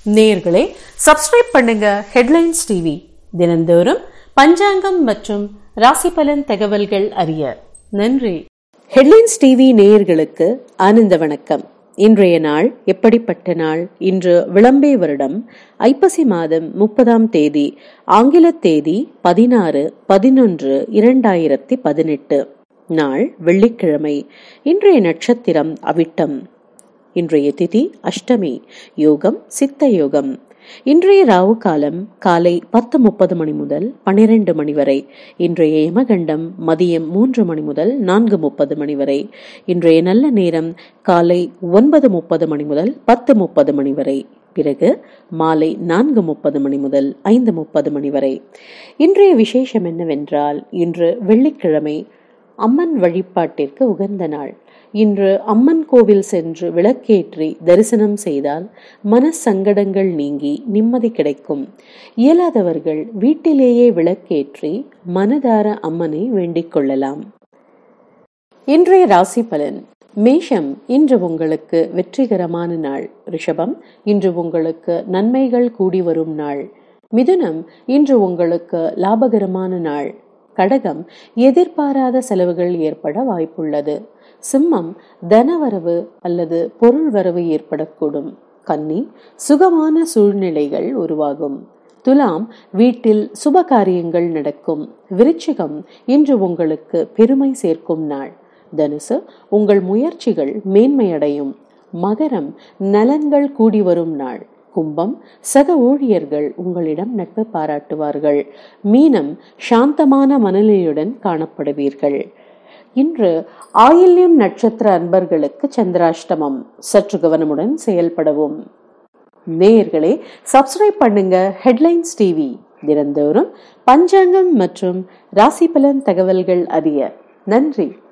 நேயர்களே சப்ஸ்கிரைப் பண்ணுங்க headlines TV தினந்தோறும் பஞ்சாங்கம் மற்றும் ராசி பலன் தகவல்கள் அறிய நன்றி ஹெட்லைன்ஸ் டிவி நேயர்களுக்கு ஆனந்த வணக்கம் இன்றைய நாள் எப்படிப்பட்ட நாள் இன்று விளம்பே வருடம் ஐப்பசி மாதம் முப்பதாம் தேதி ஆங்கில தேதி பதினாறு பதினொன்று இரண்டாயிரத்தி பதினெட்டு நாள் வெள்ளிக்கிழமை இன்றைய நட்சத்திரம் அவிட்டம் இன்றைய திதி அஷ்டமி யோகம் சித்த யோகம் இன்றைய ராவு காலம் காலை பத்து முப்பது மணி முதல் பனிரெண்டு மணி வரை இன்றைய யமகண்டம் மதியம் மூன்று மணி முதல் நான்கு முப்பது மணி வரை இன்றைய நல்ல நேரம் காலை ஒன்பது முப்பது மணி முதல் பத்து முப்பது மணி வரை பிறகு மாலை நான்கு முப்பது மணி முதல் ஐந்து முப்பது மணி வரை இன்றைய விசேஷம் என்னவென்றால் இன்று வெள்ளிக்கிழமை அம்மன் வழிபாட்டிற்கு உகந்த நாள் இன்று அம்மன் கோவில் சென்று விளக்கேற்றி தரிசனம் செய்தால் மன சங்கடங்கள் நீங்கி நிம்மதி கிடைக்கும் இயலாதவர்கள் வீட்டிலேயே விளக்கேற்றி மனதார அம்மனை வேண்டிக் கொள்ளலாம் இன்றைய ராசி பலன் மேஷம் இன்று உங்களுக்கு வெற்றிகரமான நாள் ரிஷபம் இன்று உங்களுக்கு நன்மைகள் கூடி வரும் நாள் மிதுனம் இன்று உங்களுக்கு லாபகரமான நாள் கடகம் எதிர்பாராத செலவுகள் ஏற்பட வாய்ப்புள்ளது சிம்மம் தனவரவு அல்லது பொருள் வரவு ஏற்படக்கூடும் கன்னி சுகமான சூழ்நிலைகள் உருவாகும் துலாம் வீட்டில் சுப காரியங்கள் நடக்கும் விருச்சிகம் இன்று உங்களுக்கு பெருமை சேர்க்கும் நாள் தனுசு உங்கள் முயற்சிகள் மேன்மையடையும் மகரம் நலன்கள் கூடி வரும் நாள் கும்பம் சக ஊழியர்கள் உங்களிடம் நட்பு பாராட்டுவார்கள் மீனம் சாந்தமான மனநிலையுடன் காணப்படுவீர்கள் இன்று ஆயில்யம் நட்சத்திர அன்பர்களுக்கு சந்திராஷ்டமம் சற்று கவனமுடன் செயல்படவும் நேயர்களே சப்ஸ்கிரைப் பண்ணுங்க ஹெட்லைன்ஸ் டிவி தினந்தோறும் பஞ்சாங்கம் மற்றும் ராசி பலன் தகவல்கள் அறிய நன்றி